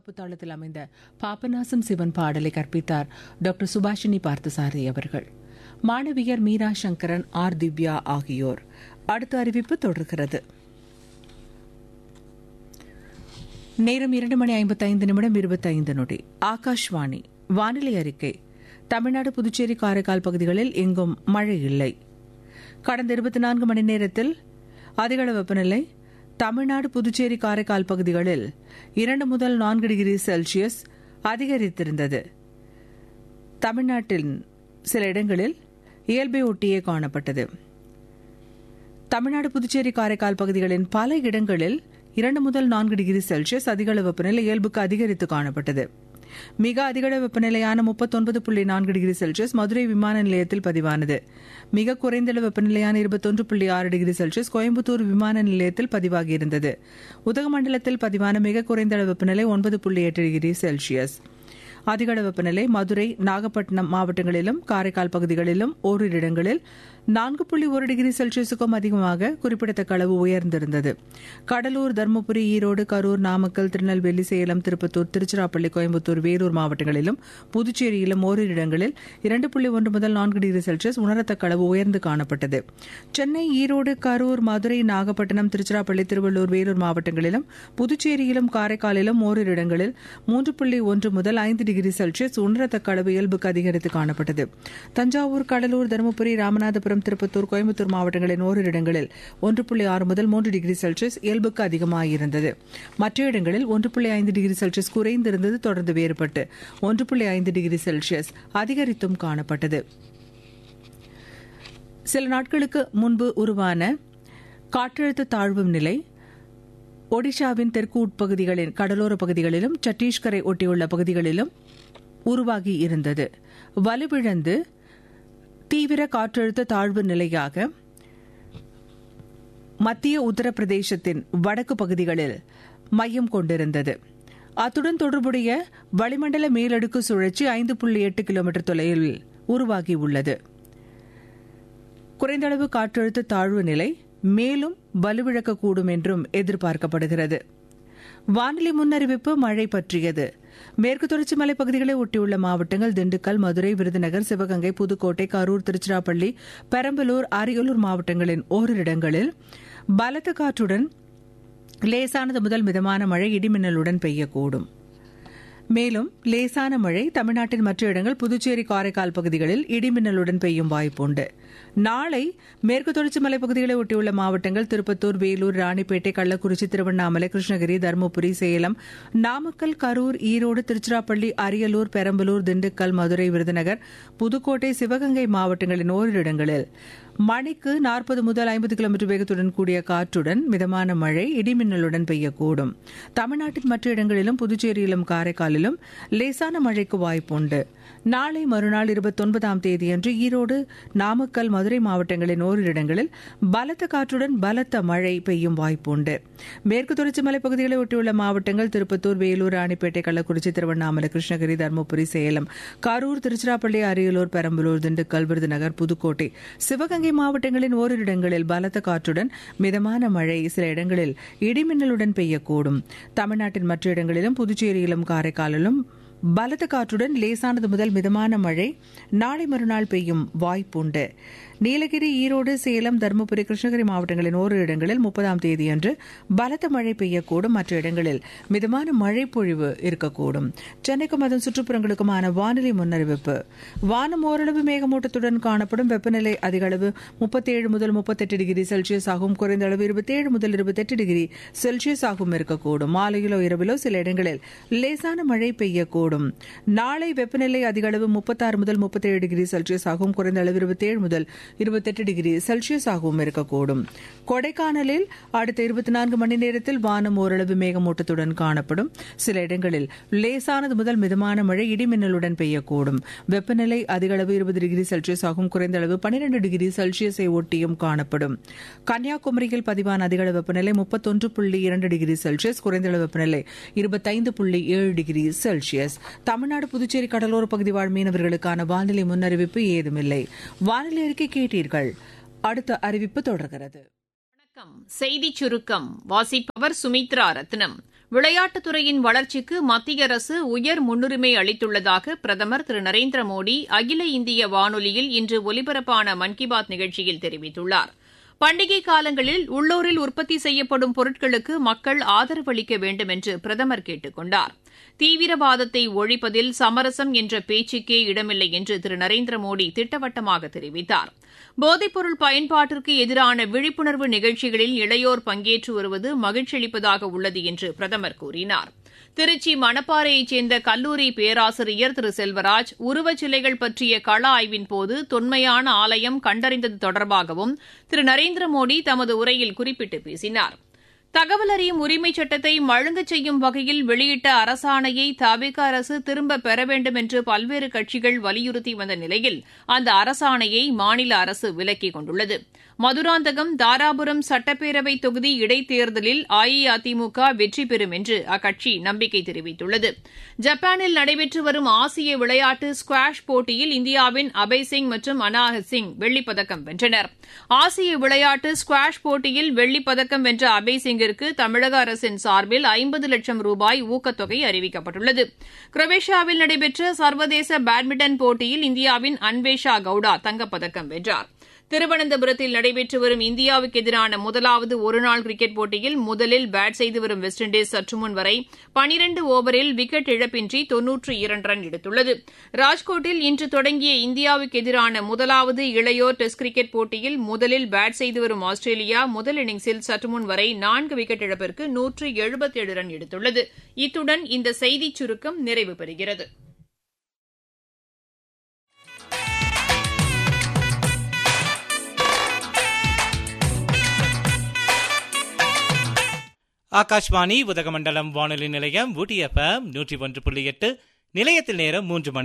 காப்பு தாளத்தில் அமைந்த பாபநாசம் சிவன் பாடலை கற்பித்தார் டாக்டர் சுபாஷினி பார்த்தசாரி அவர்கள் மாணவியர் மீரா சங்கரன் ஆர் திவ்யா ஆகியோர் அடுத்த அறிவிப்பு தொடர்கிறது நேரம் இரண்டு மணி ஐம்பத்தைந்து நிமிடம் இருபத்தைந்து நொடி ஆகாஷ்வாணி வானிலை அறிக்கை தமிழ்நாடு புதுச்சேரி காரைக்கால் பகுதிகளில் எங்கும் மழை இல்லை கடந்த இருபத்தி நான்கு மணி நேரத்தில் அதிகள வெப்பநிலை தமிழ்நாடு புதுச்சேரி காரைக்கால் பகுதிகளில் இரண்டு முதல் நான்கு டிகிரி செல்சியஸ் அதிகரித்திருந்தது தமிழ்நாட்டின் சில இடங்களில் இயல்பை ஒட்டியே காணப்பட்டது தமிழ்நாடு புதுச்சேரி காரைக்கால் பகுதிகளின் பல இடங்களில் இரண்டு முதல் நான்கு டிகிரி செல்சியஸ் அதிகள வெப்பநிலை இயல்புக்கு அதிகரித்து காணப்பட்டது மிக அதிகள வெப்பநிலையான முப்பத்தொன்பது புள்ளி நான்கு டிகிரி செல்சியஸ் மதுரை விமான நிலையத்தில் பதிவானது மிக குறைந்த வெப்பநிலையான இருபத்தொன்று புள்ளி ஆறு டிகிரி செல்சியஸ் கோயம்புத்தூர் விமான நிலையத்தில் பதிவாகியிருந்தது உதகமண்டலத்தில் பதிவான மிக குறைந்த வெப்பநிலை ஒன்பது புள்ளி எட்டு டிகிரி செல்சியஸ் அதிகள வெப்பநிலை மதுரை நாகப்பட்டினம் மாவட்டங்களிலும் காரைக்கால் பகுதிகளிலும் ஓரிரு இடங்களில் நான்கு புள்ளி ஒரு டிகிரி செல்சியஸுக்கும் அதிகமாக குறிப்பிடத்தக்க அளவு உயர்ந்திருந்தது கடலூர் தருமபுரி ஈரோடு கரூர் நாமக்கல் திருநெல்வேலி சேலம் திருப்பத்தூர் திருச்சிராப்பள்ளி கோயம்புத்தூர் வேலூர் மாவட்டங்களிலும் புதுச்சேரியிலும் ஓரிரு இடங்களில் இரண்டு புள்ளி ஒன்று முதல் நான்கு டிகிரி செல்சியஸ் உணரத்தக்க அளவு உயர்ந்து காணப்பட்டது சென்னை ஈரோடு கரூர் மதுரை நாகப்பட்டினம் திருச்சிராப்பள்ளி திருவள்ளூர் வேலூர் மாவட்டங்களிலும் புதுச்சேரியிலும் காரைக்காலிலும் ஓரிரு இடங்களில் மூன்று புள்ளி ஒன்று முதல் ஐந்து டிகிரி செல்சியஸ் உணரத்தக்க அளவு இயல்புக்கு அதிகரித்து காணப்பட்டது தஞ்சாவூர் கடலூர் தருமபுரி ராமநாதபுரம் திருப்பத்தூர் கோயம்புத்தூர் மாவட்டங்களின் ஓரிரு இடங்களில் ஒன்று புள்ளி ஆறு முதல் மூன்று டிகிரி செல்சியஸ் இயல்புக்கு அதிகமாயிருந்தது மற்ற இடங்களில் ஒன்று புள்ளி ஐந்து டிகிரி செல்சியஸ் குறைந்திருந்தது தொடர்ந்து வேறுபட்டு ஒன்று புள்ளி ஐந்து டிகிரி செல்சியஸ் அதிகரித்தும் காணப்பட்டது சில நாட்களுக்கு முன்பு உருவான காற்றழுத்த தாழ்வு நிலை ஒடிஷாவின் தெற்கு உட்பகுதிகளின் கடலோர பகுதிகளிலும் சத்தீஸ்கரை ஒட்டியுள்ள பகுதிகளிலும் உருவாகி இருந்தது வலுவிழந்து தீவிர காற்றழுத்த தாழ்வு நிலையாக மத்திய உத்தரப்பிரதேசத்தின் வடக்கு பகுதிகளில் மையம் கொண்டிருந்தது அத்துடன் தொடர்புடைய வளிமண்டல மேலடுக்கு சுழற்சி ஐந்து புள்ளி எட்டு கிலோமீட்டர் தொலைவில் உருவாகியுள்ளது குறைந்தளவு காற்றழுத்த தாழ்வு நிலை மேலும் வலுவிழக்கக்கூடும் என்றும் எதிர்பார்க்கப்படுகிறது வானிலை முன்னறிவிப்பு மழை பற்றியது மேற்கு தொடர்ச்சி மலைப்பகுதிகளை ஒட்டியுள்ள மாவட்டங்கள் திண்டுக்கல் மதுரை விருதுநகர் சிவகங்கை புதுக்கோட்டை கரூர் திருச்சிராப்பள்ளி பெரம்பலூர் அரியலூர் மாவட்டங்களின் ஓரிரு இடங்களில் பலத்த காற்றுடன் லேசானது முதல் மிதமான மழை இடிமின்னலுடன் பெய்யக்கூடும் மேலும் லேசான மழை தமிழ்நாட்டின் மற்ற இடங்கள் புதுச்சேரி காரைக்கால் பகுதிகளில் இடிமின்னலுடன் பெய்யும் வாய்ப்புண்டு நாளை மேற்கு தொடர்ச்சி மலைப்பகுதிகளை ஒட்டியுள்ள மாவட்டங்கள் திருப்பத்தூர் வேலூர் ராணிப்பேட்டை கள்ளக்குறிச்சி திருவண்ணாமலை கிருஷ்ணகிரி தருமபுரி சேலம் நாமக்கல் கரூர் ஈரோடு திருச்சிராப்பள்ளி அரியலூர் பெரம்பலூர் திண்டுக்கல் மதுரை விருதுநகர் புதுக்கோட்டை சிவகங்கை மாவட்டங்களின் ஓரிரு இடங்களில் மணிக்கு நாற்பது முதல் ஐம்பது கிலோமீட்டர் வேகத்துடன் கூடிய காற்றுடன் மிதமான மழை இடிமின்னலுடன் பெய்யக்கூடும் தமிழ்நாட்டின் மற்ற இடங்களிலும் புதுச்சேரியிலும் காரைக்காலிலும் லேசான மழைக்கு வாய்ப்புண்டு நாளை மறுநாள் இருபத்தொன்பதாம் தேதியன்று ஈரோடு நாமக்கல் மதுரை மாவட்டங்களின் ஓரிரு இடங்களில் பலத்த காற்றுடன் பலத்த மழை பெய்யும் வாய்ப்புண்டு மேற்கு தொடர்ச்சி மலைப்பகுதிகளை ஒட்டியுள்ள மாவட்டங்கள் திருப்பத்தூர் வேலூர் ராணிப்பேட்டை கள்ளக்குறிச்சி திருவண்ணாமலை கிருஷ்ணகிரி தருமபுரி சேலம் கரூர் திருச்சிராப்பள்ளி அரியலூர் பெரம்பலூர் திண்டுக்கல் விருதுநகர் புதுக்கோட்டை சிவகங்கை மாவட்டங்களின் ஓரிரு இடங்களில் பலத்த காற்றுடன் மிதமான மழை சில இடங்களில் இடிமின்னலுடன் பெய்யக்கூடும் தமிழ்நாட்டின் மற்ற இடங்களிலும் புதுச்சேரியிலும் காரைக்காலிலும் பலத்த காற்றுடன் லேசானது முதல் மிதமான மழை நாளை மறுநாள் பெய்யும் வாய்ப்புண்டு நீலகிரி ஈரோடு சேலம் தருமபுரி கிருஷ்ணகிரி மாவட்டங்களின் ஓரிரு இடங்களில் முப்பதாம் தேதியன்று பலத்த மழை பெய்யக்கூடும் மற்ற இடங்களில் மிதமான மழை பொழிவு இருக்கக்கூடும் சென்னைக்கும் அதன் சுற்றுப்புறங்களுக்குமான வானிலை முன்னறிவிப்பு வானம் ஓரளவு மேகமூட்டத்துடன் காணப்படும் வெப்பநிலை அதிக அளவு முப்பத்தேழு முதல் முப்பத்தெட்டு டிகிரி செல்சியஸ் ஆகும் குறைந்த அளவு இருபத்தேழு முதல் இருபத்தெட்டு டிகிரி செல்சியஸ் ஆகும் இருக்கக்கூடும் மாலையிலோ இரவிலோ சில இடங்களில் லேசான மழை பெய்யக்கூடும் நாளை வெப்பநிலை அதிக அளவு முப்பத்தாறு முதல் முப்பத்தேழு டிகிரி செல்சியஸ் ஆகும் குறைந்த அளவு இருபத்தேழு முதல் இருபத்தெட்டு டிகிரி செல்சியஸ் ஆகவும் இருக்கக்கூடும் கொடைக்கானலில் அடுத்த இருபத்தி நான்கு மணி நேரத்தில் வானம் ஓரளவு மேகமூட்டத்துடன் காணப்படும் சில இடங்களில் லேசானது முதல் மிதமான மழை இடிமின்னலுடன் பெய்யக்கூடும் வெப்பநிலை அதிக அளவு இருபது டிகிரி செல்சியஸ் ஆகும் குறைந்த அளவு பனிரெண்டு டிகிரி செல்சியஸை ஒட்டியும் காணப்படும் கன்னியாகுமரியில் பதிவான அதிக அளவு வெப்பநிலை முப்பத்தொன்று புள்ளி இரண்டு டிகிரி செல்சியஸ் குறைந்த அளவு வெப்பநிலை இருபத்தைந்து புள்ளி ஏழு டிகிரி செல்சியஸ் தமிழ்நாடு புதுச்சேரி கடலோர பகுதி வாழ் மீனவர்களுக்கான வானிலை முன்னறிவிப்பு ஏதுமில்லை வானிலை அறிக்கை கேட்டீர்கள் அடுத்த அறிவிப்பு தொடர்கிறது வணக்கம் செய்திச் சுருக்கம் வாசிப்பவர் சுமித்ரா ரத்னம் விளையாட்டுத்துறையின் வளர்ச்சிக்கு மத்திய அரசு உயர் முன்னுரிமை அளித்துள்ளதாக பிரதமர் திரு நரேந்திர மோடி அகில இந்திய வானொலியில் இன்று ஒலிபரப்பான மன் கி பாத் நிகழ்ச்சியில் தெரிவித்துள்ளார் பண்டிகை காலங்களில் உள்ளூரில் உற்பத்தி செய்யப்படும் பொருட்களுக்கு மக்கள் ஆதரவளிக்க வேண்டும் என்று பிரதமர் கேட்டுக் கொண்டார் தீவிரவாதத்தை ஒழிப்பதில் சமரசம் என்ற பேச்சுக்கே இடமில்லை என்று திரு நரேந்திர மோடி திட்டவட்டமாக தெரிவித்தார் போதைப்பொருள் பயன்பாட்டிற்கு எதிரான விழிப்புணர்வு நிகழ்ச்சிகளில் இளையோர் பங்கேற்று வருவது மகிழ்ச்சியளிப்பதாக உள்ளது என்று பிரதமர் கூறினார் திருச்சி மணப்பாறையைச் சேர்ந்த கல்லூரி பேராசிரியர் திரு செல்வராஜ் உருவச்சிலைகள் பற்றிய கள ஆய்வின் போது தொன்மையான ஆலயம் கண்டறிந்தது தொடர்பாகவும் திரு நரேந்திர மோடி தமது உரையில் குறிப்பிட்டு பேசினார் தகவல் அறியும் உரிமைச் சட்டத்தை மழுங்கச் செய்யும் வகையில் வெளியிட்ட அரசாணையை தவிக அரசு திரும்பப் பெற வேண்டும் என்று பல்வேறு கட்சிகள் வலியுறுத்தி வந்த நிலையில் அந்த அரசாணையை மாநில அரசு விலக்கிக் கொண்டுள்ளது மதுராந்தகம் தாராபுரம் சட்டப்பேரவை தொகுதி இடைத்தேர்தலில் அஇஅதிமுக வெற்றி பெறும் என்று அக்கட்சி நம்பிக்கை தெரிவித்துள்ளது ஜப்பானில் நடைபெற்று வரும் ஆசிய விளையாட்டு ஸ்குவாஷ் போட்டியில் இந்தியாவின் அபய் சிங் மற்றும் அனாஹத் சிங் வெள்ளிப்பதக்கம் வென்றனர் ஆசிய விளையாட்டு ஸ்குவாஷ் போட்டியில் வெள்ளிப்பதக்கம் வென்ற அபய் சிங்கிற்கு தமிழக அரசின் சார்பில் ஐம்பது லட்சம் ரூபாய் ஊக்கத்தொகை அறிவிக்கப்பட்டுள்ளது குரோவேஷியாவில் நடைபெற்ற சர்வதேச பேட்மிண்டன் போட்டியில் இந்தியாவின் அன்வேஷா கவுடா தங்கப்பதக்கம் வென்றார் திருவனந்தபுரத்தில் நடைபெற்று வரும் இந்தியாவுக்கு எதிரான முதலாவது ஒருநாள் கிரிக்கெட் போட்டியில் முதலில் பேட் செய்து வரும் வெஸ்ட் இண்டீஸ் சற்றுமுன் வரை பனிரண்டு ஓவரில் விக்கெட் இழப்பின்றி தொன்னூற்று இரண்டு ரன் எடுத்துள்ளது ராஜ்கோட்டில் இன்று தொடங்கிய இந்தியாவுக்கு எதிரான முதலாவது இளையோர் டெஸ்ட் கிரிக்கெட் போட்டியில் முதலில் பேட் செய்து வரும் ஆஸ்திரேலியா முதல் இன்னிங்ஸில் சற்றுமுன் வரை நான்கு விக்கெட் இழப்பிற்கு நூற்று எழுபத்தேழு ரன் எடுத்துள்ளது இத்துடன் இந்த செய்திச் சுருக்கம் நிறைவு பெறுகிறது ஆகாஷ்வாணி உதகமண்டலம் வானொலி நிலையம் ஊட்டி எஃப்எம் நூற்றி ஒன்று புள்ளி எட்டு நிலையத்தில் நேரம் மூன்று மணி